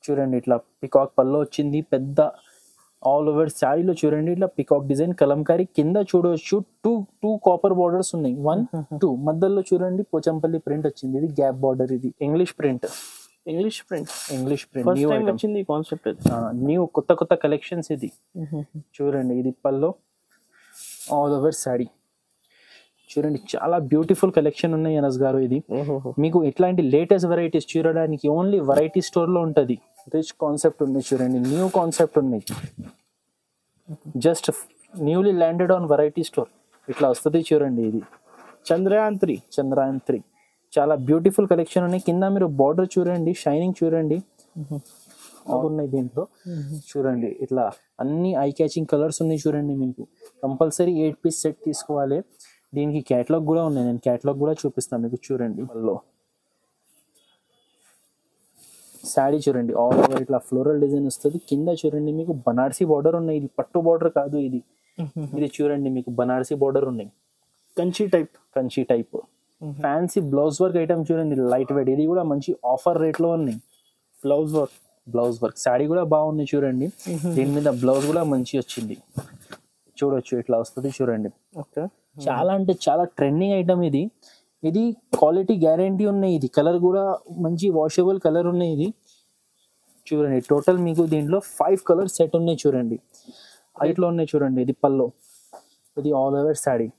చూడండి ఇట్లా పికాక్ పల్లో వచ్చింది పెద్ద ఆల్ ఓవర్ శారీలో చూడండి ఇట్లా పికాక్ డిజైన్ కలంకారీ కింద చూడవచ్చు టూ టూ కాపర్ బార్డర్స్ ఉన్నాయి వన్ టూ మధ్యలో చూడండి పోచంపల్లి ప్రింట్ వచ్చింది ఇది గ్యాప్ బార్డర్ ఇది English print English print English print first new time item వచ్చింది కాన్సెప్ట్ ఇది న్యూ కొత్త కొత్త కలెక్షన్స్ ఇది చూడండి ఇది పల్లో ఆల్ ఓవర్ శారీ చూడండి చాలా బ్యూటిఫుల్ కలెక్షన్ ఉన్నాయి అనస్ గారు ఇది మీకు ఇట్లాంటి లేటెస్ట్ వెరైటీస్ చూడడానికి ఓన్లీ వెరైటీ స్టోర్ లో ఉంటది రిచ్ కాన్సెప్ట్ ఉంది చూడండి న్యూ కాన్సెప్ట్ ఉన్నాయి just newly landed on variety store ఇట్లా వస్తుంది చూడండి ఇది చంద్రయాన్ త్రీ చంద్రాయన్ త్రీ చాలా బ్యూటిఫుల్ కలెక్షన్ ఉన్నాయి కింద మీరు బార్డర్ చూడండి షైనింగ్ చూడండి ఉన్నాయి దీంట్లో చూడండి ఇట్లా అన్ని ఐ క్యాచింగ్ కలర్స్ ఉన్నాయి చూడండి మీకు కంపల్సరీ ఎయిట్ పీస్ సెట్ తీసుకోవాలి దీనికి క్యాటలాగ్ కూడా ఉన్నాయి నేను క్యాటలాగ్ కూడా చూపిస్తాను మీకు చూడండి లో శారీ చూడండి ఆల్ ఓవర్ ఇట్లా ఫ్లోరల్ డిజైన్ వస్తుంది కింద చూడండి మీకు బనారసి బార్డర్ ఉన్నాయి ఇది పట్టు బార్డర్ కాదు ఇది ఇది చూడండి మీకు బనారసి బార్డర్ ఉన్నాయి Kanchi type Kanchi type fancy blouse work item చూడండి లైట్ వెయిట్ ఇది కూడా మంచి ఆఫర్ రేట్ లో ఉన్నాయి blouse work blouse work sari కూడా బాగుంది చూడండి దీని మీద బ్లౌజ్ కూడా మంచి వచ్చింది చూడొచ్చు ఇట్లా వస్తుంది చూడండి ఓకే చాలా అంటే చాలా ట్రెండింగ్ ఐటమ్ ఇది ఇది క్వాలిటీ గ్యారంటీ ఉన్నాయి ఇది కలర్ కూడా మంచి వాషబుల్ కలర్ ఉన్నాయి ఇది చూడండి టోటల్ మీకు దీంట్లో ఫైవ్ కలర్ సెట్ ఉన్నాయి చూడండి హైట్ లో ఉన్నాయి చూడండి ఇది పల్లో ఇది ఆల్ ఓవర్ శారీ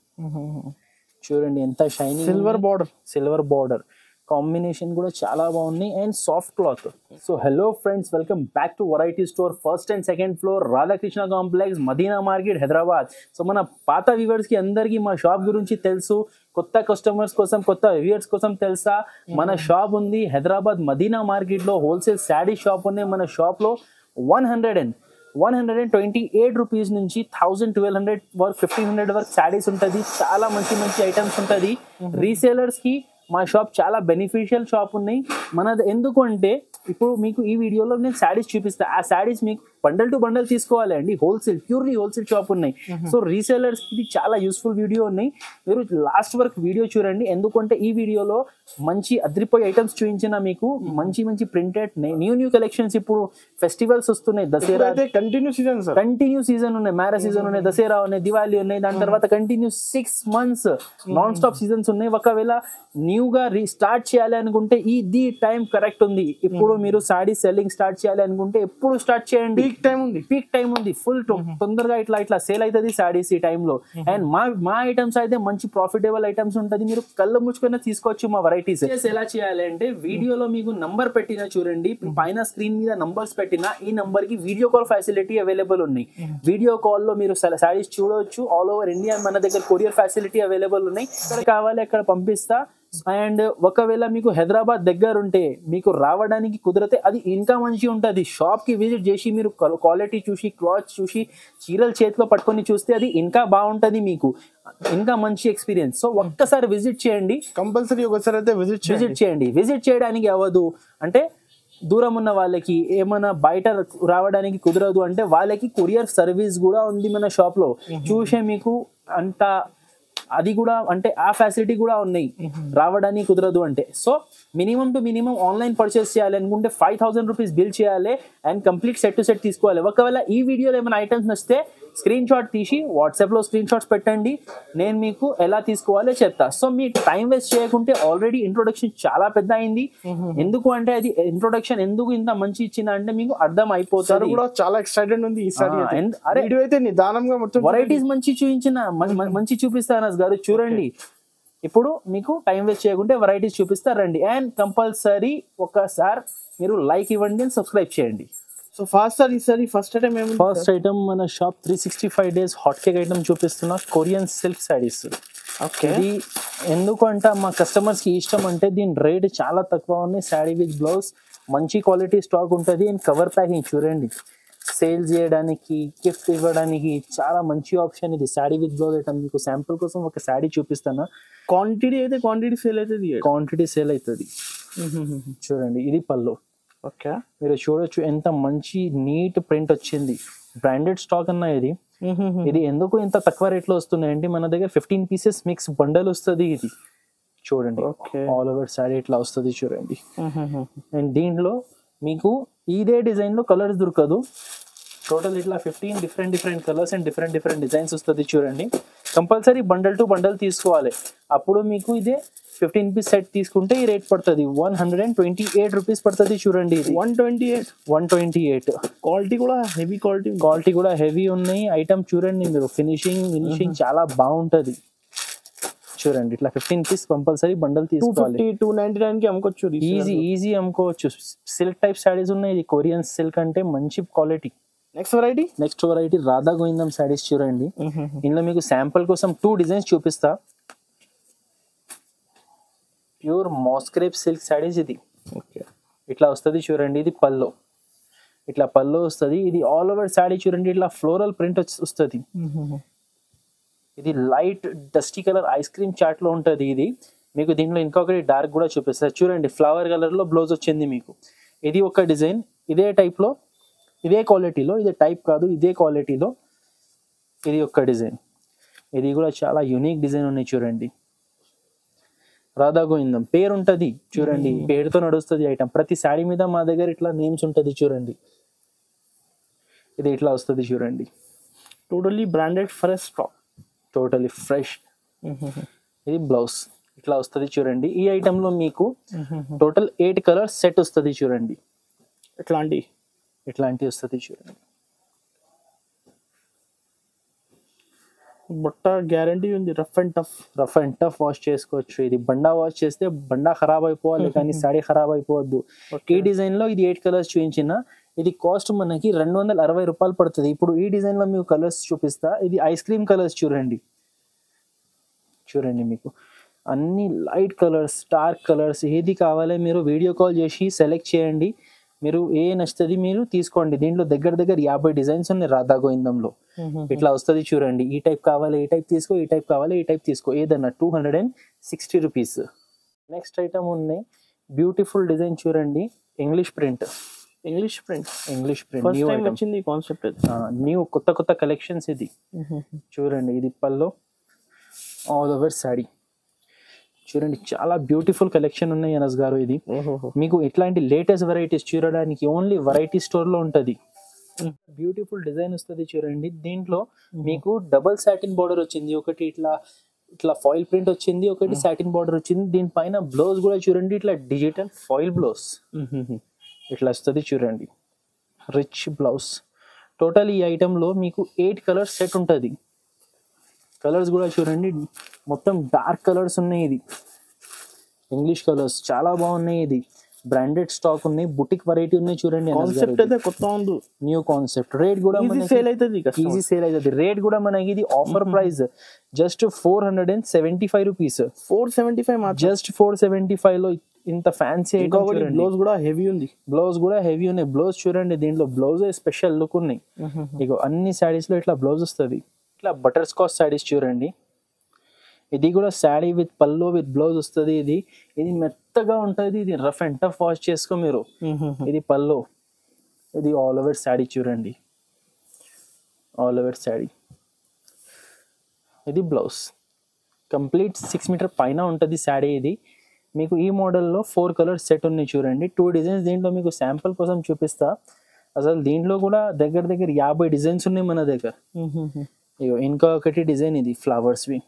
చూడండి ఎంత shining silver border silver border combination కూడా చాలా బాగున్నాయి and soft cloth so hello friends welcome back to variety store first and second floor Radhakrishna complex Madina market Hyderabad so మన పాత వ్యూవర్స్ కి అందరికీ మా షాప్ గురించి తెలుసు కొత్త కస్టమర్స్ కోసం కొత్త వ్యూవర్స్ కోసం తెలుసా మన షాప్ ఉంది హైదరాబాద్ మదీనా మార్కెట్ లో హోల్సేల్ శారీ షాప్ ఉన్నాయి మన షాప్ లో one hundred and one hundred and twenty eight rupees నుంచి థౌసండ్ ట్వెల్వ్ హండ్రెడ్ వరకు ఫిఫ్టీన్ హండ్రెడ్ వరకు శారీస్ ఉంటుంది చాలా మంచి మంచి ఐటమ్స్ ఉంటుంది రీసేలర్స్ కి మా షాప్ చాలా బెనిఫిషియల్ షాప్ ఉన్నాయి మనది ఎందుకు అంటే ఇప్పుడు మీకు ఈ వీడియోలో నేను శారీస్ చూపిస్తా ఆ శారీస్ మీకు బండల్ టు బండల్ తీసుకోవాలి అండి హోల్సేల్ ప్యూర్లీ హోల్సేల్ షాప్ ఉన్నాయి సో రీసేలర్స్ ఇది చాలా యూస్ఫుల్ వీడియో ఉన్నాయి మీరు లాస్ట్ వరకు వీడియో చూడండి ఎందుకంటే ఈ వీడియోలో మంచి అద్రిపోయే ఐటమ్స్ చూపించిన మీకు మంచి మంచి ప్రింటెడ్ న్యూ న్యూ కలెక్షన్స్ ఇప్పుడు ఫెస్టివల్స్ వస్తున్నాయి దసరా అయితే continue season sir continue season ఉన్నాయి మ్యారేజ్ సీజన్ ఉన్నాయి దసరా ఉన్నాయి దివాళీ ఉన్నాయి దాని తర్వాత continue six months non stop seasons ఉన్నాయి ఒకవేళ న్యూ గా రీస్టార్ట్ చేయాలి అనుకుంటే ఇది టైం కరెక్ట్ ఉంది ఇప్పుడు మీరు సాడీ సెల్లింగ్ స్టార్ట్ చేయాలి అనుకుంటే ఎప్పుడు స్టార్ట్ చేయండి పీక్ టైం ఉంది పీక్ టైం ఉంది ఫుల్ తొందరగా ఇట్లా ఇట్లా సేల్ అవుతుంది సాడీస్ ఈ టైంలో అండ్ మా మా ఐటమ్స్ అయితే మంచి ప్రాఫిటబుల్ ఐటమ్స్ ఉంటుంది మీరు కళ్ళు ముచ్చుకొని తీసుకోవచ్చు మా వెరైటీస్ ఎలా చేయాలి అంటే వీడియోలో మీకు నంబర్ పెట్టినా చూడండి పైన స్క్రీన్ మీద నంబర్స్ పెట్టినా ఈ నంబర్ కి వీడియో కాల్ ఫెసిలిటీ అవైలబుల్ ఉన్నాయి వీడియో కాల్ లో మీరు సారీస్ చూడవచ్చు ఆల్ ఓవర్ ఇండియా మన దగ్గర కొరియర్ ఫెసిలిటీ అవైలబుల్ ఉన్నాయి ఎక్కడ కావాలి అక్కడ పంపిస్తా అండ్ ఒకవేళ మీకు హైదరాబాద్ దగ్గర ఉంటే మీకు రావడానికి కుదిరితే అది ఇంకా మంచి ఉంటుంది షాప్ కి విజిట్ చేసి మీరు క్వాలిటీ చూసి క్లాత్ చూసి చీరలు చేతిలో పట్టుకొని చూస్తే అది ఇంకా బాగుంటది మీకు ఇంకా మంచి ఎక్స్పీరియన్స్ సో ఒక్కసారి విజిట్ చేయండి కంపల్సరీ ఒకసారి అయితే విజిట్ చేయండి విజిట్ చేయండి విజిట్ చేయడానికి అవ్వదు అంటే దూరం ఉన్న వాళ్ళకి ఏమైనా బయట రావడానికి కుదరదు అంటే వాళ్ళకి కొరియర్ సర్వీస్ కూడా ఉంది మన షాప్ లో చూసే మీకు అంత అది కూడా అంటే ఆ ఫెసిలిటీ కూడా ఉన్నాయి రావడానికి కుదరదు అంటే so minimum to minimum online purchase చేయాలి అనుకుంటే ఫైవ్ థౌసండ్ రూపీస్ బిల్ చేయాలి and complete set to set తీసుకోవాలి ఒకవేళ ఈ వీడియోలో ఏమైనా ఐటమ్స్ నచ్చితే స్క్రీన్ షాట్ తీసి వాట్సాప్ లో స్క్రీన్ షాట్స్ పెట్టండి నేను మీకు ఎలా తీసుకోవాలో చెప్తా సో మీ టైం వేస్ట్ చేయకుంటే ఆల్రెడీ ఇంట్రొడక్షన్ చాలా పెద్ద అయింది ఎందుకు అంటే అది ఇంట్రొడక్షన్ ఎందుకు ఇంత మంచి ఇచ్చిన అంటే మీకు అర్థం సార్ అయిపోతుంది కూడా చాలా ఎక్సైటెడ్ ఉంది ఈసారి ఆ, and- అరే- వీడియో అయితే నిదానంగా మొత్తం వెరైటీస్ మంచి చూపించిన మ- మ- మంచి చూపిస్తాను గారు చూడండి ఇప్పుడు మీకు టైం వేస్ట్ చేయకుంటే వెరైటీస్ చూపిస్తా రండి అండ్ కంపల్సరీ ఒకసారి మీరు లైక్ ఇవ్వండి అండ్ సబ్స్క్రైబ్ చేయండి సో ఫాస్ట్ సార్ ఈసారి ఫస్ట్ టైం ఏమి ఫస్ట్ ఐటమ్ మన shop three sixty five days hot cake item చూపిస్తున్న కొరియన్ సిల్క్ శారీస్ ఓకే ఇది ఎందుకంటే మా కస్టమర్స్ కి ఇష్టం అంటే దీని రేట్ చాలా తక్కువ ఉంది శారీ విత్ బ్లౌజ్ మంచి క్వాలిటీ స్టాక్ ఉంటుంది అండ్ కవర్ ప్యాకింగ్ చూడండి సేల్ చేయడానికి గిఫ్ట్ ఇవ్వడానికి చాలా మంచి ఆప్షన్ ఇది శారీ విత్ బ్లౌజ్ ఐటమ్ మీకు శాంపుల్ కోసం ఒక శారీ చూపిస్తాను క్వాంటిటీ అయితే క్వాంటిటీ సేల్ అవుతుంది క్వాంటిటీ సేల్ అవుతుంది చూడండి ఇది పళ్ళు ఓకే మీరు చూడొచ్చు ఎంత మంచి నీట్ ప్రింట్ వచ్చింది బ్రాండెడ్ స్టాక్ అన్న ఇది ఇది ఎందుకు ఇంత తక్కువ రేట్లో వస్తున్నాయి అంటే మన దగ్గర ఫిఫ్టీన్ పీసెస్ మిక్స్ బండల్ వస్తుంది ఇది చూడండి Okay. ఆల్ ఓవర్ శారీ ఇట్లా వస్తుంది చూడండి అండ్ దీంట్లో మీకు ఇదే డిజైన్ లో కలర్స్ దొరకదు టోటల్ ఇట్లా fifteen different different colours and different different designs వస్తుంది చూడండి కంపల్సరీ బండల్ టు బండల్ తీసుకోవాలి అప్పుడు మీకు ఇదే ఫిఫ్టీన్ పీస్ సెట్ తీసుకుంటే ఈ రేట్ పడుతుంది one hundred and twenty eight rupees పడుతుంది చూడండి ఇది one twenty eight one twenty eight quality కూడా హెవీ క్వాలిటీ క్వాలిటీ కూడా హెవీ ఉన్నాయి ఐటమ్ చూడండి మీరు ఫినిషింగ్ ఫినిషింగ్ చాలా బాగుంటది చూడండి ఇట్లా fifteen piece compulsory bundle two తీసుకోవాలి ఫిఫ్టీ టూ నైన్టీ నైన్ కి అమ్ముకోవచ్చు ఈజీ ఈజీ అమ్ముకోవచ్చు సిల్క్ టైప్ శారీస్ ఉన్నాయి ఇది కొరియన్ సిల్క్ అంటే మంచి quality next variety next variety Radha Govindam saris చూడండి ఇందులో మీకు శాంపుల్ కోసం టూ డిజైన్స్ చూపిస్తా ప్యూర్ మాస్క్రేప్ సిల్క్ శారీస్ ఇది ఓకే ఇట్లా వస్తుంది చూడండి ఇది పల్లో ఇట్లా పల్లో వస్తుంది ఇది ఆల్ ఓవర్ శారీ చూడండి ఇట్లా ఫ్లోరల్ ప్రింట్ వస్తుంది ఇది light dusty colour ice cream చాట్ లో ఉంటది ఇది మీకు దీంట్లో ఇంకొకటి డార్క్ కూడా చూపిస్తారు చూడండి ఫ్లవర్ కలర్ లో బ్లౌజ్ వచ్చింది మీకు ఇది ఒక డిజైన్ ఇదే టైప్ లో ఇదే క్వాలిటీలో ఇది టైప్ కాదు ఇదే క్వాలిటీలో ఇది ఒక డిజైన్ ఇది కూడా చాలా యూనిక్ డిజైన్ ఉన్నాయి చూడండి రాధా గోవిందం పేరు ఉంటది చూడండి పేరుతో నడుస్తుంది ఐటమ్ ప్రతి శారీ మీద మా దగ్గర ఇట్లా నేమ్స్ ఉంటది చూడండి ఇది ఇట్లా వస్తుంది చూడండి totally branded fresh stock totally fresh ఇది బ్లౌజ్ ఇట్లా వస్తుంది చూడండి ఈ ఐటమ్ లో మీకు టోటల్ ఎయిట్ కలర్స్ సెట్ వస్తుంది చూడండి ఎట్లాంటి ఇట్లాంటి వస్తుంది చూడండి బట్ట గ్యారంటీ ఉంది rough and tough rough and tough wash చేసుకోవచ్చు ఇది బండా వాష్ చేస్తే బండా ఖరాబ్ అయిపోవాలి కానీ సాడీ ఖరాబ్ అయిపోవద్దు ఈ డిజైన్ లో ఇది ఎయిట్ కలర్స్ చూపించిన ఇది కాస్ట్ మనకి రెండు వందల అరవై రూపాయలు పడుతుంది ఇప్పుడు ఈ డిజైన్ లో మీకు కలర్స్ చూపిస్తా ఇది ఐస్ క్రీమ్ కలర్స్ చూడండి చూడండి మీకు అన్ని లైట్ కలర్స్ డార్క్ కలర్స్ ఏది కావాలి మీరు వీడియో కాల్ చేసి సెలెక్ట్ చేయండి మీరు ఏ నచ్చుతుంది మీరు తీసుకోండి దీంట్లో దగ్గర దగ్గర యాభై డిజైన్స్ ఉన్నాయి రాధా గోవిందంలో ఇట్లా వస్తుంది చూడండి ఈ టైప్ కావాలి ఈ టైప్ తీసుకో ఈ టైప్ కావాలి ఈ టైప్ తీసుకో ఏదన్నా two hundred and sixty rupees next item ఉన్నాయి బ్యూటిఫుల్ డిజైన్ చూడండి English print English print English print first new time item వచ్చింది కాన్సెప్ట్ అది న్యూ కొత్త కొత్త కలెక్షన్స్ ఇది చూడండి ఇది పల్లో ఆల్ ఓవర్ శారీ చూడండి చాలా బ్యూటిఫుల్ కలెక్షన్ ఉన్నాయి అనస్ గారు ఇది మీకు ఇట్లాంటి లేటెస్ట్ వెరైటీస్ చూడడానికి ఓన్లీ వెరైటీ స్టోర్ లో ఉంటది బ్యూటిఫుల్ డిజైన్ వస్తుంది చూడండి దీంట్లో మీకు డబల్ సాటిన్ బార్డర్ వచ్చింది ఒకటి ఇట్లా ఇట్లా ఫాయిల్ ప్రింట్ వచ్చింది ఒకటి సాటిన్ బార్డర్ వచ్చింది దీనిపైన బ్లౌజ్ కూడా చూడండి ఇట్లా డిజిటల్ ఫాయిల్ బ్లౌజ్ ఇట్లా వస్తుంది చూడండి రిచ్ బ్లౌజ్ టోటల్ ఈ ఐటెంలో మీకు ఎయిట్ కలర్స్ సెట్ ఉంటుంది కలర్స్ కూడా చూడండి మొత్తం డార్క్ కలర్స్ ఉన్నాయి ఇది ఇంగ్లీష్ కలర్స్ చాలా బాగున్నాయి ఇది బ్రాండెడ్ స్టాక్ ఉన్నాయి బుటిక్ వెరైటీ ఉన్నాయి చూడండి కాన్సెప్ట్ అయితే కొత్త ఉంది న్యూ కాన్సెప్ట్ రేట్ కూడా ఈజీ సేల్ అవుతుంది ఈజీ సేల్ అవుతుంది రేట్ కూడా మనకి ఇది offer price just four hundred and seventy five rupees four seventy five మాత్రం జస్ట్ ఫోర్ సెవెంటీ ఫైవ్ లో ఇంత ఫ్యాన్సీ ఐటమ్ ఇంకొకటి చూడండి బ్లౌజ్ కూడా హెవీ ఉంది బ్లౌజ్ కూడా హెవీ ఉన్నాయి బ్లౌజ్ చూడండి దీంట్లో బ్లౌజ్ స్పెషల్ లుక్ ఉన్నాయి ఇగో అన్ని శారీస్ లో ఇట్లా బ్లౌజ్ వస్తుంది ఇట్లా బటర్ స్కాచ్ శారీస్ చూడండి ఇది కూడా sari with pallu with blouse వస్తుంది ఇది ఇది మెత్తగా ఉంటుంది ఇది రఫ్ అండ్ టఫ్ వాష్ చేసుకో మీరు ఇది పల్లో ఇది ఆల్ ఓవర్ శారీ చూడండి ఆల్ ఓవర్ శారీ ఇది బ్లౌజ్ కంప్లీట్ సిక్స్ మీటర్ పైన ఉంటుంది శారీ ఇది మీకు ఈ మోడల్లో ఫోర్ కలర్స్ సెట్ ఉన్నాయి చూడండి టూ డిజైన్స్ దీంట్లో మీకు శాంపుల్ కోసం చూపిస్తా అసలు దీంట్లో కూడా దగ్గర దగ్గర యాభై డిజైన్స్ ఉన్నాయి మన దగ్గర ఇగో ఇంకా ఒకటి డిజైన్ ఇది ఫ్లవర్స్వి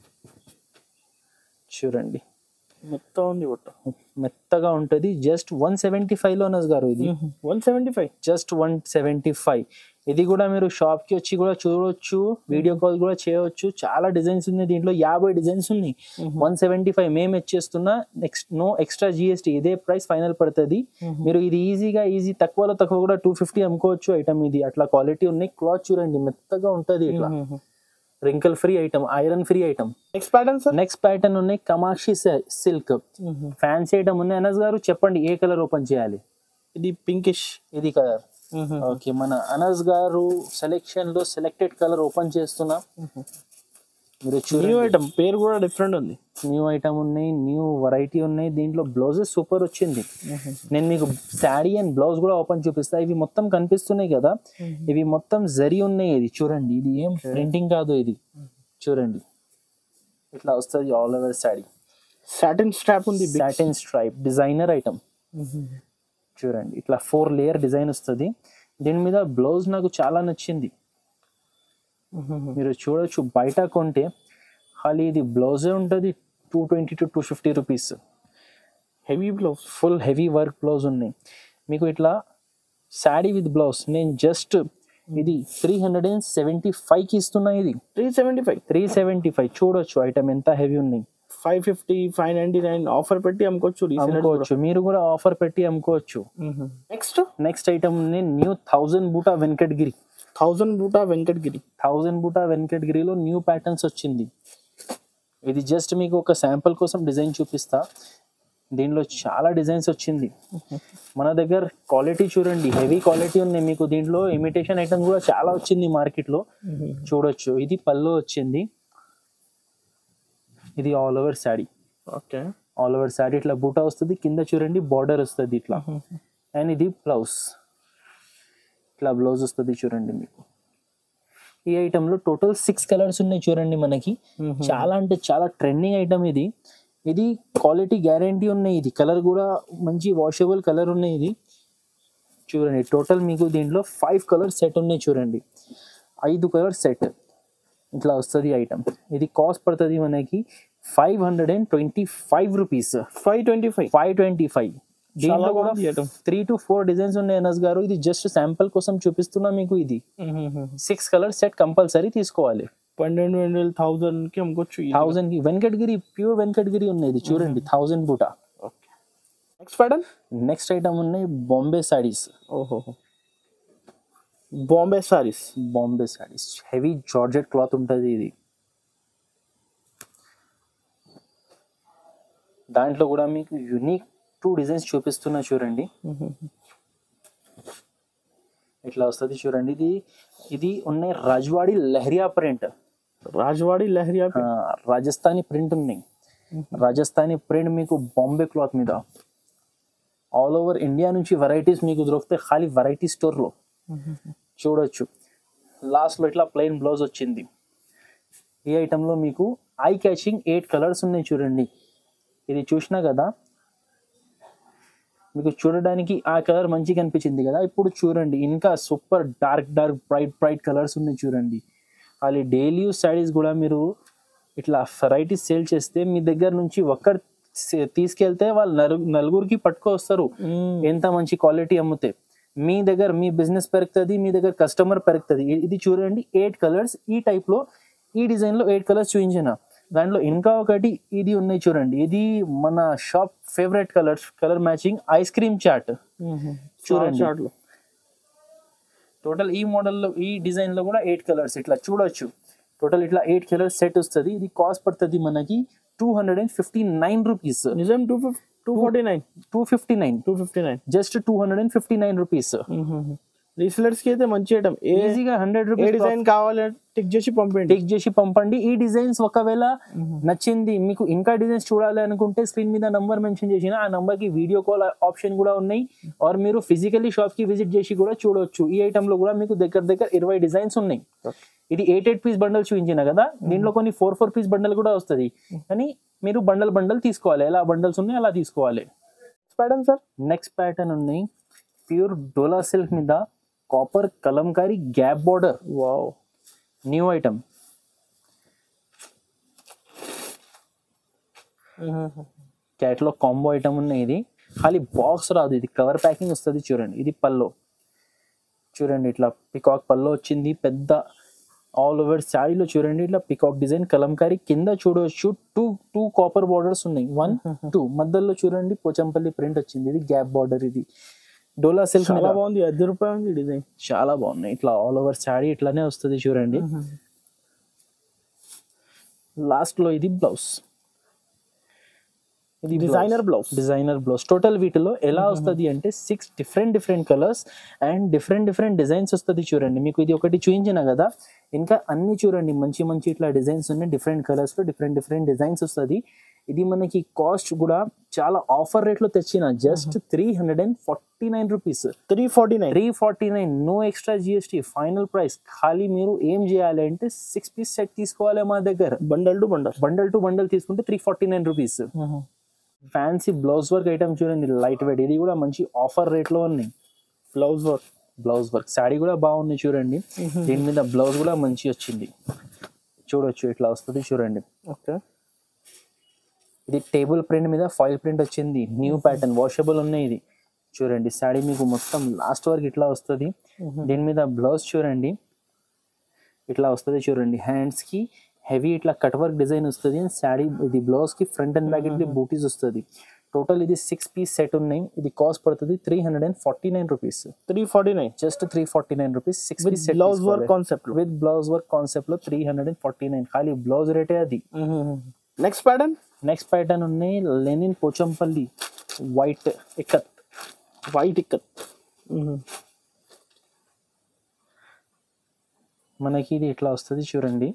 చూడండి మొత్తం ఉంది బట్ట మెత్తగా ఉంటుంది జస్ట్ వన్ సెవెంటీ ఫైవ్ లో గారు ఇది one seventy five just one seventy five ఇది కూడా మీరు షాప్ కి వచ్చి కూడా చూడవచ్చు వీడియో కాల్ కూడా చేయవచ్చు చాలా డిజైన్స్ ఉన్నాయి దీంట్లో యాభై డిజైన్స్ ఉన్నాయి వన్ సెవెంటీ ఫైవ్ మేము ఇచ్చేస్తున్నా నెక్స్ట్ నో ఎక్స్ట్రా జిఎస్టీ ఇదే ప్రైస్ ఫైనల్ పడుతుంది మీరు ఇది ఈజీగా ఈజీ తక్కువలో తక్కువ కూడా టూ ఫిఫ్టీ అమ్ముకోవచ్చు ఐటమ్ ఇది అట్లా క్వాలిటీ ఉన్నాయి క్లాత్ చూడండి మెత్తగా ఉంటది ఇట్లా wrinkle free item iron free item next pattern sir next pattern ఉన్నాయి కమాక్షి సిల్క్ ఫ్యాన్సీ ఐటమ్ ఉన్నాయి అనస్ గారు చెప్పండి ఏ కలర్ ఓపెన్ చేయాలి ఇది పింకిష్ ఇది కలర్ ఓకే మన అనస్ గారు సెలెక్షన్ లో సెలెక్టెడ్ కలర్ ఓపెన్ చేస్తున్నా మీరు న్యూ చూడండి ఐటమ్ పేరు కూడా డిఫరెంట్ ఉంది న్యూ ఐటమ్ ఉన్నాయి న్యూ వెరైటీ ఉన్నాయి దీంట్లో బ్లౌజెస్ సూపర్ వచ్చింది నేను మీకు శారీ అండ్ బ్లౌజ్ కూడా ఓపెన్ చూపిస్తా ఇవి మొత్తం కనిపిస్తున్నాయి కదా ఇవి మొత్తం జరి ఉన్నాయి ఇది చూడండి ఇది ఏం ప్రింటింగ్ కాదు ఇది చూడండి ఇట్లా వస్తుంది all over sari satin strap ఉంది సాటిన్ స్ట్రైప్ డిజైనర్ ఐటమ్ చూడండి ఇట్లా ఫోర్ లేయర్ డిజైన్ వస్తుంది దీని మీద బ్లౌజ్ నాకు చాలా నచ్చింది మీరు చూడొచ్చు బయట కొంటే ఖాళీ ఇది బ్లౌజే ఉంటుంది two twenty to two fifty rupees heavy blouse full heavy work blouse ఉన్నాయి మీకు ఇట్లా శాడీ విత్ బ్లౌజ్ నేను జస్ట్ ఇది త్రీ హండ్రెడ్ అండ్ సెవెంటీ ఫైవ్కి ఇస్తున్నా ఇది three seventy five three seventy five చూడొచ్చు ఐటమ్ ఎంత హెవీ ఉన్నాయి five fifty five ninety nine offer పెట్టి అమ్ముకోవచ్చు అమ్ముకోవచ్చు మీరు కూడా ఆఫర్ పెట్టి అమ్ముకోవచ్చు నెక్స్ట్ నెక్స్ట్ ఐటమ్ ఉంది న్యూ థౌజండ్ బూటా వెంకటగిరి థౌజండ్ బూటా వెంకటగిరి థౌజండ్ బూటా వెంకటగిరిలో న్యూ ప్యాటర్న్స్ వచ్చింది ఇది జస్ట్ మీకు ఒక శాంపుల్ కోసం డిజైన్ చూపిస్తా దీనిలో చాలా డిజైన్స్ వచ్చింది మన దగ్గర క్వాలిటీ చూడండి హెవీ క్వాలిటీ ఉన్నాయి మీకు దీంట్లో ఇమిటేషన్ ఐటమ్ కూడా చాలా వచ్చింది మార్కెట్లో చూడొచ్చు ఇది పళ్ళు వచ్చింది ఇది all over sari okay all over sari ఇట్లా బూటా వస్తుంది కింద చూడండి బార్డర్ వస్తుంది ఇట్లా అండ్ ఇది బ్లౌజ్ ఇట్లా బ్లౌజ్ వస్తుంది చూడండి మీకు ఈ ఐటమ్ లో టోటల్ సిక్స్ కలర్స్ ఉన్నాయి చూడండి మనకి చాలా అంటే చాలా ట్రెండింగ్ ఐటమ్ ఇది ఇది క్వాలిటీ గ్యారంటీ ఉన్నాయి ఇది కలర్ కూడా మంచి వాషబుల్ కలర్ ఉన్నాయి ఇది చూడండి టోటల్ మీకు దీంట్లో ఫైవ్ కలర్ సెట్ ఉన్నాయి చూడండి ఐదు కలర్ సెట్ ఇట్లా వస్తుంది ఐటమ్ ఇది కాస్ట్ పడుతుంది మనకి five hundred and twenty five rupees five twenty five five twenty five దీంట్లో కూడా బాగుంది item. Three to four designs ఉన్నాయి ఎన్ఎస్ గారు ఇది జస్ట్ శాంపుల్ కోసం చూపిస్తున్నా మీకు ఇది సిక్స్ కలర్ సెట్ కంపల్సరీ తీసుకోవాలి పన్నెండు వేల థౌజండ్ కి అమ్ముకోవచ్చు థౌజండ్ కి వెంకటగిరి ప్యూర్ వెంకటగిరి ఉన్నాయి ఇది చూడండి థౌజండ్ బూటా okay next pattern next item ఉన్నాయి బాంబే సారీస్ ఓహో Bombay saris Bombay saris heavy georgette cloth ఉంటుంది ఇది దాంట్లో కూడా మీకు యునిక్ టూ డిజైన్స్ చూపిస్తున్నా చూడండి ఇట్లా వస్తుంది చూడండి ఇది ఇది ఉన్నాయి రాజ్వాడి లహరియా ప్రింట్ రాజవాడి లహరియా రాజస్థానీ ప్రింట్ ఉన్నాయి రాజస్థానీ ప్రింట్ మీకు బాంబే క్లాత్ మీద ఆల్ ఓవర్ ఇండియా నుంచి వెరైటీస్ మీకు దొరుకుతాయి ఖాళీ వెరైటీ స్టోర్లో చూడొచ్చు లాస్ట్లో ఇట్లా ప్లెయిన్ బ్లౌజ్ వచ్చింది ఈ ఐటెంలో మీకు ఐ క్యాచింగ్ ఎయిట్ కలర్స్ ఉన్నాయి చూడండి ఇది చూసినా కదా మీకు చూడడానికి ఆ కలర్ మంచిగా అనిపించింది కదా ఇప్పుడు చూడండి ఇంకా super dark dark bright bright colours ఉన్నాయి చూడండి అది డైలీ యూస్ శారీస్ కూడా మీరు ఇట్లా వెరైటీస్ సేల్ చేస్తే మీ దగ్గర నుంచి ఒక్కరు సే- తీసుకెళ్తే వాళ్ళు నలుగు నలుగురికి పట్టుకొస్తారు ఎంత మంచి క్వాలిటీ అమ్ముతే మీ దగ్గర మీ బిజినెస్ పెరుగుతుంది మీ దగ్గర కస్టమర్ పెరుగుతుంది ఇ- ఇది చూడండి ఎయిట్ కలర్స్ ఈ type లో ఈ డిజైన్ లో ఎయిట్ కలర్స్ చూపించిన దాంట్లో ఇంకా ఒకటి ఇది ఉన్నాయి చూడండి ఇది మన shop favourite colours colour matching ice cream chart చూడండి. చాట్లో టోటల్ ఈ మోడల్లో ఈ డిజైన్ లో కూడా ఎయిట్ కలర్స్ ఇట్లా చూడొచ్చు టోటల్ ఇట్లా ఎయిట్ కలర్స్ సెట్ వస్తుంది ఇది కాస్ట్ పడుతుంది మనకి two hundred and fifty nine rupees నిజం two fifty two forty nine two fifty nine two fifty nine just two hundred and fifty nine rupees resellers కి అయితే మంచి ఐటమ్ ఏ ఈజీగా హండ్రెడ్ ఏ రూపీస్ డిజైన్ కావాలంటే టిక్ చేసి పంపండి టిక్ చేసి పంపండి ఈ డిజైన్స్ ఒకవేళ నచ్చింది మీకు ఇంకా డిజైన్స్ చూడాలి అనుకుంటే స్క్రీన్ మీద నంబర్ మెన్షన్ చేసిన ఆ నంబర్ కి వీడియో కాల్ ఆప్షన్ కూడా ఉన్నాయి ఆర్ మీరు ఫిజికల్లీ షాప్ కి విజిట్ చేసి కూడా చూడొచ్చు ఈ ఐటమ్ లో కూడా మీకు దగ్గర దగ్గర ఇరవై డిజైన్స్ ఉన్నాయి ఇది ఎయిట్ ఎయిట్ పీస్ బండల్ చూపించిన కదా దీంట్లో కొన్ని ఫోర్ ఫోర్ పీస్ బండల్ కూడా వస్తుంది కానీ మీరు బండల్ బండల్ తీసుకోవాలి ఎలా బండల్స్ ఉన్నాయి అలా తీసుకోవాలి ప్యాటర్న్ సార్ నెక్స్ట్ ప్యాటర్న్ ఉన్నాయి ప్యూర్ డోలా సిల్క్ మీద copper Kalamkari gap border wow new item క్యాట్లో కాంబో ఐటమ్ ఉన్నాయి ఇది ఖాళీ బాక్స్ రాదు ఇది కవర్ ప్యాకింగ్ వస్తుంది చూడండి ఇది పల్లో చూడండి ఇట్లా పికాక్ పల్లో వచ్చింది పెద్ద ఆల్ ఓవర్ శారీలో చూడండి ఇట్లా పికాక్ డిజైన్ కలంకారీ కింద చూడవచ్చు టూ టూ కాపర్ బార్డర్స్ ఉన్నాయి వన్ టూ మధ్యలో చూడండి పోచంపల్లి ప్రింట్ వచ్చింది ఇది గ్యాప్ బార్డర్ ఇది డోలా సిల్క్ చాలా బాగుంది ఐదు రూపాయలు ఉంది డిజైన్ చాలా బాగున్నాయి ఇట్లా ఆల్ ఓవర్ శారీ ఇట్లానే వస్తుంది చూడండి లాస్ట్ లో ఇది బ్లౌజ్ ఇది designer blouse designer blouse total వీటిలో ఎలా వస్తుంది అంటే six different different colours and different different designs వస్తుంది చూడండి మీకు ఇది ఒకటి చూపించిన కదా ఇంకా అన్ని చూడండి మంచి మంచి ఇట్లా డిజైన్స్ ఉన్నాయి డిఫరెంట్ కలర్స్ లో డిఫరెంట్ డిఫరెంట్ డిజైన్స్ వస్తుంది ఇది మనకి కాస్ట్ కూడా చాలా ఆఫర్ రేట్ లో తెచ్చిన just three hundred and forty nine rupees three forty nine three forty nine no extra GST final price ఖాళీ మీరు ఏం చేయాలి అంటే సిక్స్ పీస్ సెట్ తీసుకోవాలి మా దగ్గర bundle to bundle bundle to bundle తీసుకుంటే three forty nine rupees fancy blouse work item చూడండి లైట్ వెయిట్ ఇది కూడా మంచి ఆఫర్ రేట్ లో ఉన్నాయి blouse work blouse work sari కూడా బాగుంది చూడండి దీని మీద బ్లౌజ్ కూడా మంచి వచ్చింది చూడొచ్చు ఇట్లా వస్తుంది చూడండి ఓకే ఇది టేబుల్ ప్రింట్ మీద ఫాయిల్ ప్రింట్ వచ్చింది న్యూ ప్యాటర్న్ వాషబుల్ ఉన్నాయి ఇది చూడండి శారీ మీకు మొత్తం లాస్ట్ వరకు ఇట్లా వస్తుంది దీని మీద బ్లౌజ్ చూడండి ఇట్లా వస్తుంది చూడండి హ్యాండ్స్ కి హెవీ ఇట్లా కట్ వర్క్ డిజైన్ వస్తుంది శారీ ఇది బ్లౌజ్ కి ఫ్రంట్ అండ్ బ్యాక్ ఇట్లా బూటీస్ వస్తుంది టోటల్ ఇది సిక్స్ పీస్ సెట్ ఉన్నాయి ఇది కాస్ట్ పడుతుంది three hundred and forty nine rupees three forty nine just three forty nine rupees six piece set blouse work concept with blouse work concept లో three hundred and forty nine ఖాళీ blouse రేటే అది next pattern next pattern ఉన్నాయి linen Pochampally white ikat white ఇక్కడ మనకి ఇది ఇట్లా వస్తుంది చూడండి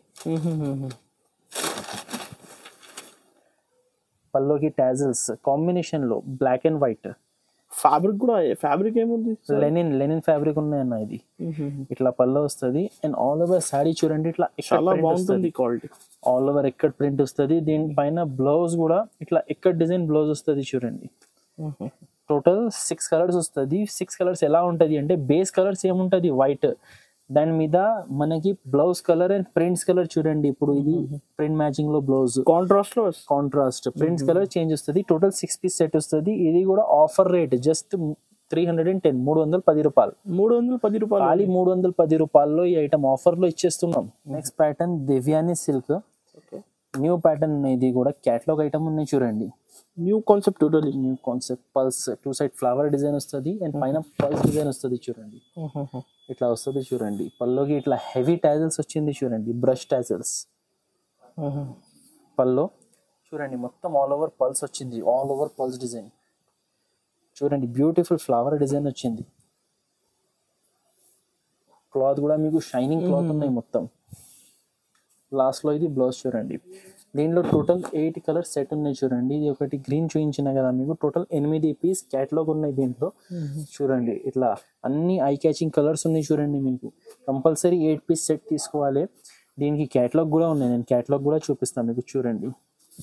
పల్లోకి టాజల్స్ కాంబినేషన్ లో బ్లాక్ అండ్ వైట్ ఫ్యాబ్రిక్ కూడా ఫ్యాబ్రిక్ ఏముంది లెనిన్ లెనిన్ ఫ్యాబ్రిక్ ఉన్నాయన్న ఇది ఇట్లా పల్లో వస్తుంది అండ్ ఆల్ ఓవర్ శారీ చూడండి ఇట్లా చాలా బాగుంటుంది క్వాలిటీ ఆల్ ఓవర్ ఎక్కడ ప్రింట్ వస్తుంది దీనిపైన బ్లౌజ్ కూడా ఇట్లా ఎక్కడ డిజైన్ బ్లౌజ్ వస్తుంది చూడండి టోటల్ సిక్స్ కలర్స్ వస్తుంది సిక్స్ కలర్స్ ఎలా ఉంటుంది అంటే బేస్ కలర్స్ ఏముంటది వైట్ దాని మీద మనకి blouse colour and prints colour చూడండి ఇప్పుడు ఇది ప్రింట్ మ్యాచింగ్ లో బ్లౌజ్ కాంట్రాస్ట్ లో కాంట్రాస్ట్ ప్రింట్స్ కలర్ చేంజ్ వస్తుంది టోటల్ సిక్స్ పీస్ సెట్ వస్తుంది ఇది కూడా offer rate just three hundred and ten మూడు వందల పది రూపాయలు మూడు వందల పది రూపాయలు ఖాళీ మూడు వందల పది రూపాయల్లో ఈ ఐటమ్ ఆఫర్ లో ఇచ్చేస్తున్నాం next pattern Divyani silk new pattern ఇది కూడా క్యాట్లాగ్ ఐటమ్ ఉన్నాయి చూడండి new concept totally new concept పల్స్ టూ సైడ్ ఫ్లవర్ డిజైన్ వస్తుంది అండ్ పైన పల్స్ డిజైన్ వస్తుంది చూడండి ఇట్లా వస్తుంది చూడండి పల్లోకి ఇట్లా హెవీ టాజల్స్ వచ్చింది చూడండి బ్రష్ టాజల్స్ పల్లో చూడండి మొత్తం ఆల్ ఓవర్ పల్స్ వచ్చింది ఆల్ ఓవర్ పల్స్ డిజైన్ చూడండి బ్యూటిఫుల్ ఫ్లవర్ డిజైన్ వచ్చింది క్లాత్ కూడా మీకు షైనింగ్ క్లాత్ ఉన్నాయి మొత్తం లాస్ట్ లో ఇది బ్లౌజ్ చూడండి దీనిలో టోటల్ ఎయిట్ కలర్ సెట్ ఉన్నాయి చూడండి ఇది ఒకటి గ్రీన్ చూపించిన కదా మీకు టోటల్ ఎనిమిది పీస్ క్యాటలాగ్ ఉన్నాయి దీంట్లో చూడండి ఇట్లా అన్ని ఐ క్యాచింగ్ కలర్స్ ఉన్నాయి చూడండి మీకు కంపల్సరీ ఎయిట్ పీస్ సెట్ తీసుకోవాలి దీనికి క్యాటలాగ్ కూడా ఉన్నాయి నేను క్యాటలాగ్ కూడా చూపిస్తాను మీకు చూడండి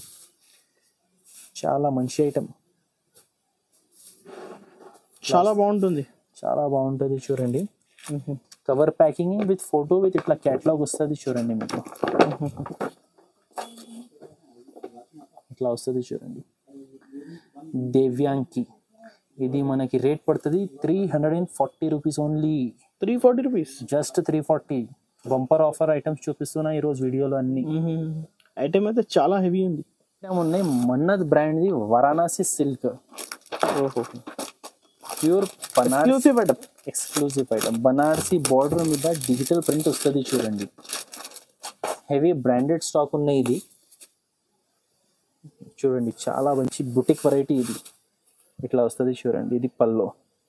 చాలా మంచి ఐటమ్ చాలా బాగుంటుంది చాలా బాగుంటుంది చూడండి cover packing with photo with ఇట్లా క్యాటలాగ్ వస్తుంది చూడండి మీకు ఇట్లా వస్తుంది చూడండి దివ్యాంకి ఇది మనకి రేట్ పడుతుంది three hundred and forty rupees only three forty rupees just three forty bumper offer items చూపిస్తున్నా ఈరోజు వీడియోలో అన్ని ఐటమ్ అయితే చాలా హెవీ ఉంది ఐటమ్ ఉన్నాయి మన్నద్ బ్రాండ్ది వారణాసి సిల్క్ ఓహో pure Banaras exclusive item exclusive item Banarasi border మీద డిజిటల్ ప్రింట్ వస్తుంది చూడండి హెవీ బ్రాండెడ్ స్టాక్ ఉన్నాయి ఇది చూడండి చాలా మంచి బుటిక్ వెరైటీ ఇది ఇట్లా వస్తుంది చూడండి ఇది పల్లో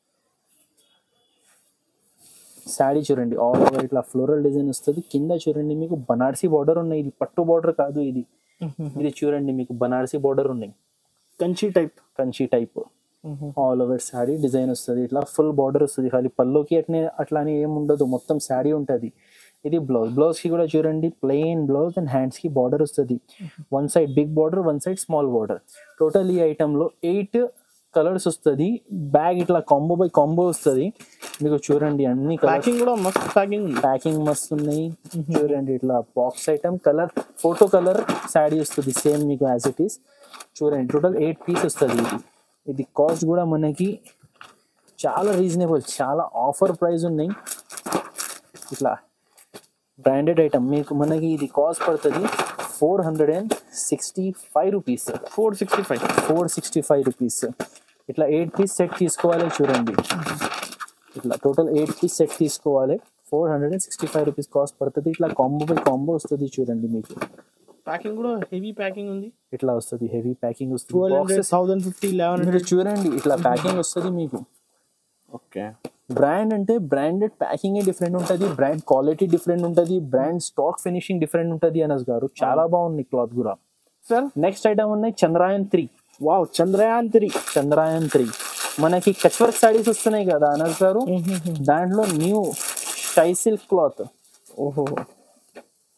శారీ చూడండి ఆల్ ఓవర్ ఇట్లా ఫ్లోరల్ డిజైన్ వస్తుంది కింద చూడండి మీకు బనారసి బార్డర్ ఉన్నాయి ఇది పట్టు బార్డర్ కాదు ఇది ఇది చూడండి మీకు బనారసి బార్డర్ ఉన్నాయి Kanchi type Kanchi type all over sari design వస్తుంది ఇట్లా ఫుల్ బార్డర్ వస్తుంది ఖాళీ పల్లోకి అట్నే అట్లా అని ఏం ఉండదు మొత్తం శారీ ఉంటుంది ఇది బ్లౌజ్ బ్లౌజ్ కి కూడా చూడండి ప్లెయిన్ బ్లౌజ్ అండ్ హ్యాండ్స్ కి బార్డర్ వస్తుంది one side big border one side small border total ఈ ఐటమ్ లో ఎయిట్ కలర్స్ వస్తుంది బ్యాగ్ ఇట్లా కాంబో బై కాంబో వస్తుంది మీకు చూడండి అన్ని కలర్స్ ప్యాకింగ్ కూడా మస్త్ ప్యాకింగ్ ఉంది ప్యాకింగ్ మస్తు ఉన్నాయి చూడండి ఇట్లా box item colour photo colour sari వస్తుంది సేమ్ మీకు యాజ్ ఇట్ ఈస్ చూడండి టోటల్ ఎయిట్ పీస్ వస్తుంది ఇది ఇది కాస్ట్ కూడా మనకి చాలా రీజనబుల్ చాలా ఆఫర్ ప్రైస్ ఉన్నాయి ఇట్లా బ్రాండెడ్ ఐటమ్ మీకు మనకి ఇది కాస్ట్ పడుతుంది four hundred and sixty five rupees four sixty five four sixty five rupees ఇట్లా ఎయిట్ పీస్ సెట్ తీసుకోవాలి చూడండి ఇట్లా టోటల్ ఎయిట్ పీస్ సెట్ తీసుకోవాలి four hundred and sixty five rupees cost పడుతుంది ఇట్లా కాంబో బై కాంబో వస్తుంది చూడండి మీకు ప్యాకింగ్ కూడా హెవీ ప్యాకింగ్ ఉంది ఇట్లా వస్తుంది హెవీ ప్యాకింగ్ ట్వెల్వ్ వస్తుంది hundred Boxes- thousand fifty eleven మీరు హండ్రెడ్ చూడండి ఇట్లా ప్యాకింగ్ వస్తుంది మీకు ఓకే బ్రాండ్ అంటే బ్రాండెడ్ ప్యాకింగ్ డిఫరెంట్ ఉంటుంది బ్రాండ్ క్వాలిటీ డిఫరెంట్ ఉంటుంది బ్రాండ్ స్టాక్ ఫినిషింగ్ డిఫరెంట్ ఉంటుంది అనస్ గారు చాలా బాగుంది క్లాత్ కూడా సార్ నెక్స్ట్ ఐటమ్ ఉన్నాయి Chandrayaan three wow Chandrayaan three Chandrayaan three మనకి కచ్ వర్క్ సారీస్ వస్తున్నాయి కదా అనస్ గారు దాంట్లో న్యూ షై సిల్క్ క్లాత్ ఓహో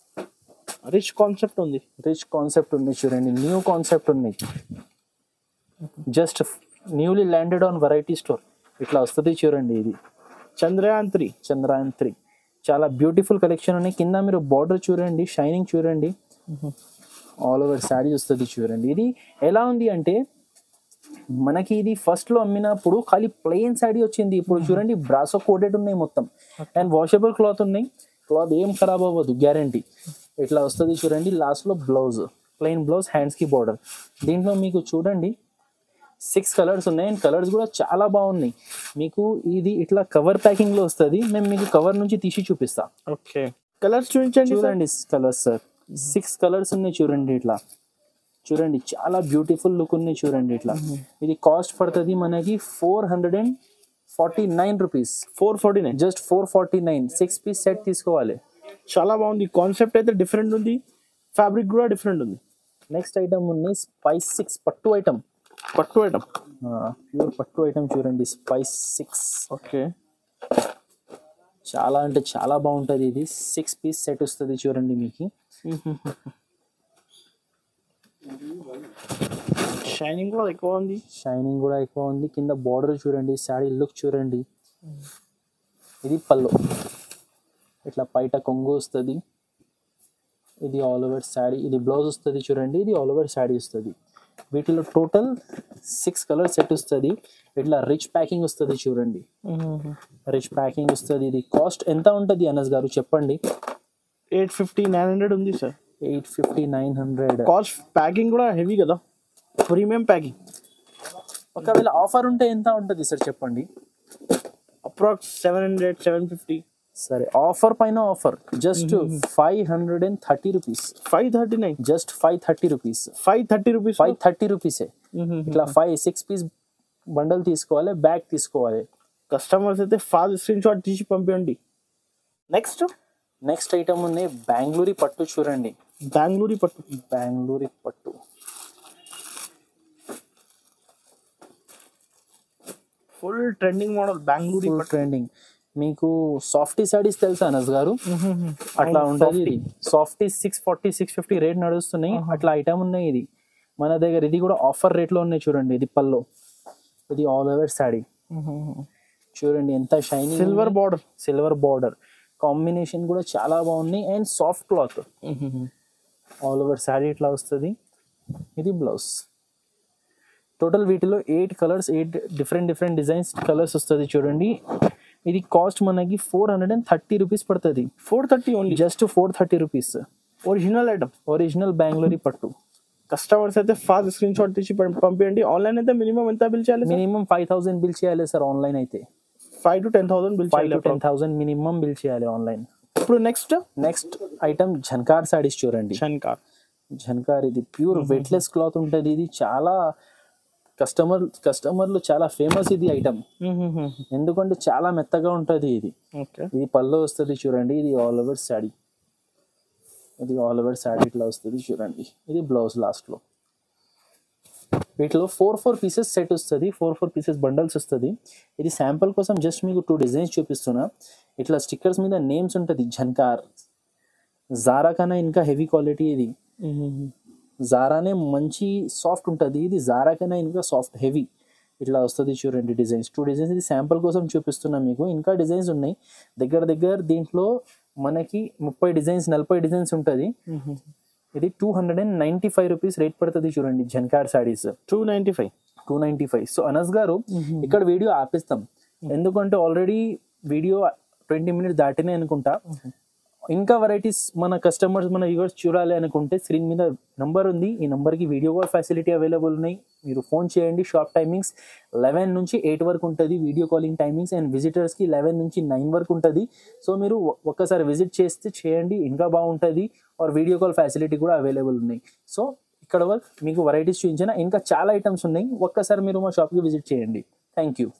రిచ్ కాన్సెప్ట్ ఉంది రిచ్ కాన్సెప్ట్ ఉంది చూడండి న్యూ కాన్సెప్ట్ ఉన్నాయి just newly landed on variety store ఇట్లా వస్తుంది చూడండి ఇది చంద్రయాన్ త్రీ చంద్రయాన్ త్రీ చాలా బ్యూటిఫుల్ కలెక్షన్ ఉన్నాయి కింద మీరు బార్డర్ చూడండి షైనింగ్ చూడండి ఆల్ ఓవర్ శారీ వస్తుంది చూడండి ఇది ఎలా ఉంది అంటే మనకి ఇది ఫస్ట్ లో అమ్మినప్పుడు ఖాళీ ప్లెయిన్ శారీ వచ్చింది ఇప్పుడు చూడండి బ్రాసో కోటెడ్ ఉన్నాయి మొత్తం అండ్ వాషబుల్ క్లాత్ ఉన్నాయి క్లాత్ ఏం ఖరాబ్ అవ్వదు గ్యారంటీ ఇట్లా వస్తుంది చూడండి లాస్ట్ లో బ్లౌజ్ ప్లెయిన్ బ్లౌజ్ హ్యాండ్స్ కి బార్డర్ దీంట్లో మీకు చూడండి సిక్స్ కలర్స్ ఉన్నాయి అండ్ కలర్స్ కూడా చాలా బాగున్నాయి మీకు ఇది ఇట్లా కవర్ ప్యాకింగ్ లో వస్తుంది మేము మీకు కవర్ నుంచి తీసి చూపిస్తా ఓకే కలర్స్ చూపించండి sir. చూడండి కలర్స్ సార్ సిక్స్ కలర్స్ ఉన్నాయి చూడండి ఇట్లా చూడండి చాలా బ్యూటిఫుల్ లుక్ ఉన్నాయి చూడండి ఇట్లా ఇది కాస్ట్ పడుతుంది మనకి four hundred and forty nine rupees four forty nine just four forty nine six piece set తీసుకోవాలి చాలా బాగుంది కాన్సెప్ట్ అయితే డిఫరెంట్ ఉంది ఫ్యాబ్రిక్ కూడా డిఫరెంట్ ఉంది నెక్స్ట్ ఐటమ్ ఉన్నాయి స్పైస్ సిక్స్ పట్టు ఐటమ్ పట్టు ఐటమ్ ప్యూర్ పట్టు ఐటమ్ చూడండి స్పైస్ సిక్స్ ఓకే చాలా అంటే చాలా బాగుంటుంది ఇది సిక్స్ పీస్ సెట్ వస్తుంది చూడండి మీకు షైనింగ్ కూడా ఎక్కువ ఉంది షైనింగ్ కూడా ఎక్కువ ఉంది కింద బార్డర్ చూడండి శారీ లుక్ చూడండి ఇది పళ్ళు ఇట్లా పైట కొంగు వస్తుంది ఇది ఆల్ ఓవర్ శారీ ఇది బ్లౌజ్ వస్తుంది చూడండి ఇది ఆల్ ఓవర్ శారీ వస్తుంది వీటిలో టోటల్ సిక్స్ కలర్ సెట్ వస్తుంది ఇట్లా రిచ్ ప్యాకింగ్ వస్తుంది చూడండి రిచ్ ప్యాకింగ్ వస్తుంది ఇది కాస్ట్ ఎంత ఉంటుంది అనస్ గారు చెప్పండి ఎయిట్ ఫిఫ్టీ నైన్ హండ్రెడ్ ఉంది sir eight fifty nine hundred cost packing కూడా హెవీ కదా ప్రీమియం ప్యాకింగ్ ఒకవేళ ఆఫర్ ఉంటే ఎంత ఉంటుంది సార్ చెప్పండి approx seven hundred seven fifty సరే ఆఫర్ పైన offer just five hundred and thirty rupees five thirty nine just five thirty rupees five thirty rupees five thirty రూపీసే ఇట్లా ఫైవ్ సిక్స్ పీస్ బండల్ తీసుకోవాలి bag తీసుకోవాలి customers అయితే fast screen shot తీసి పంపించండి next next item ఉన్నాయి బెంగళూరి పట్టు చూడండి బెంగళూరు పట్టు బెంగళూరి పట్టు full trending model Bengaluru full పట్టు ట్రెండింగ్ మీకు సాఫ్టీ సారీస్ తెలుసా అనస్ గారు అట్లా ఉంటుంది ఇది సాఫ్టీ six forty six fifty rate నడుస్తున్నాయి అట్లా ఐటమ్ ఉన్నాయి ఇది మన దగ్గర ఇది కూడా ఆఫర్ రేట్ లో ఉన్నాయి చూడండి ఇది పల్లో ఇది ఆల్ ఓవర్ శారీ చూడండి ఎంత shining silver border silver border combination కూడా చాలా బాగున్నాయి and soft cloth all over sari ఇట్లా వస్తుంది ఇది బ్లౌజ్ టోటల్ వీటిలో eight colours eight different different designs colours వస్తుంది చూడండి ఇది కాస్ట్ మనకి four hundred and thirty rupees పడుతుంది four thirty only just four thirty rupees original item original Bengaluri పట్టు కస్టమర్స్ అయితే ఫాస్ట్ స్క్రీన్ షాట్ తీసి పం- పంపించండి ఆన్లైన్ అయితే మినిమం ఎంత బిల్ చేయాలి మినిమం ఫైవ్ థౌసండ్ బిల్ చేయాలి సార్ ఆన్లైన్ అయితే five to ten thousand bill five to చేయాలి టెన్ థౌసండ్ మినిమం బిల్ చేయాలి ఆన్లైన్ ఇప్పుడు next next item Jhankar saris చూడండి షన్కార్ ఝన్కార్ ఇది ప్యూర్ వెయిట్లెస్ క్లాత్ ఉంటుంది ఇది చాలా కస్టమర్ కస్టమర్లు చాలా ఫేమస్ ఇది ఐటమ్ ఎందుకంటే చాలా మెత్తగా ఉంటుంది ఇది ఓకే ఇది పళ్ళు వస్తుంది చూడండి ఇది ఆల్ ఓవర్ శారీ ఇది ఆల్ ఓవర్ శారీ ఇట్లా వస్తుంది చూడండి ఇది బ్లౌజ్ లాస్ట్లో వీటిలో ఫోర్ ఫోర్ పీసెస్ సెట్ వస్తుంది ఫోర్ ఫోర్ పీసెస్ బండల్స్ వస్తుంది ఇది శాంపుల్ కోసం జస్ట్ మీకు టూ డిజైన్స్ చూపిస్తున్నా ఇట్లా స్టిక్కర్స్ మీద నేమ్స్ ఉంటుంది ఝన్కార్ జారా కన్నా ఇంకా హెవీ క్వాలిటీ ఇది జారానే మంచి సాఫ్ట్ ఉంటుంది ఇది జారా కన్నా ఇంకా సాఫ్ట్ హెవీ ఇట్లా వస్తుంది చూడండి డిజైన్స్ టూ డిజైన్స్ ఇది శాంపుల్ కోసం చూపిస్తున్నా మీకు ఇంకా డిజైన్స్ ఉన్నాయి దగ్గర దగ్గర దీంట్లో మనకి ముప్పై డిజైన్స్ నలభై డిజైన్స్ ఉంటుంది ఇది two hundred and ninety five rupees rate పడుతుంది చూడండి Jhankar saris two ninety five two ninety five so Anas గారు ఇక్కడ వీడియో ఆపిస్తాం ఎందుకంటే ఆల్రెడీ వీడియో ట్వంటీ మినిట్స్ దాటినాయి అనుకుంటా ఇంకా వెరైటీస్ మన కస్టమర్స్ మన వ్యూవర్స్ చూడాలి అనుకుంటే స్క్రీన్ మీద నంబర్ ఉంది ఈ నంబర్కి వీడియో కాల్ ఫెసిలిటీ అవైలబుల్ ఉన్నాయి మీరు ఫోన్ చేయండి షాప్ టైమింగ్స్ లెవెన్ నుంచి ఎయిట్ వరకు ఉంటుంది వీడియో కాలింగ్ టైమింగ్స్ అండ్ విజిటర్స్కి లెవెన్ నుంచి నైన్ వరకు ఉంటుంది సో మీరు ఒ- ఒక్కసారి విజిట్ చేస్తే చేయండి ఇంకా బాగుంటుంది ఆర్ వీడియో కాల్ ఫెసిలిటీ కూడా అవైలబుల్ ఉన్నాయి సో ఇక్కడ వరకు మీకు వెరైటీస్ చూపించిన ఇంకా చాలా ఐటమ్స్ ఉన్నాయి ఒక్కసారి మీరు మా షాప్కి విజిట్ చేయండి థ్యాంక్ యూ